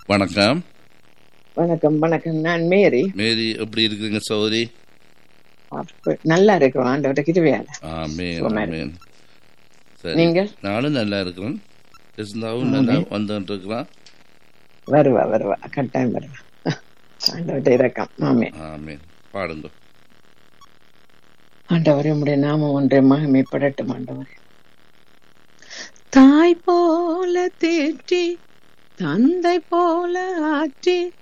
வணக்கம் வணக்கம் வணக்கம் நான் மேரி மேரி எப்படி இருக்கிறீங்க சௌரி அப்ப நல்லா இருக்கிறோம் ஆண்டவர்கிட்ட கிருவியால ஆமேன் சுகமா ஆமேன் சரி நீங்கள் நானும் நல்லா இருக்கிறேன் இருந்தாவும் நல்லா வந்துட்டு இருக்கிறான் வருவா வருவா கட்டாயம் வருவா ஆண்டவர்கிட்ட இறக்கம் ஆமே ஆமேன் பாடுங்க ஆண்டவரே உடைய நாமம் ஒன்றை மகிமைப்படட்டும் ஆண்டவரே தாய் போல தேற்றி தந்தை போல ஆற்றி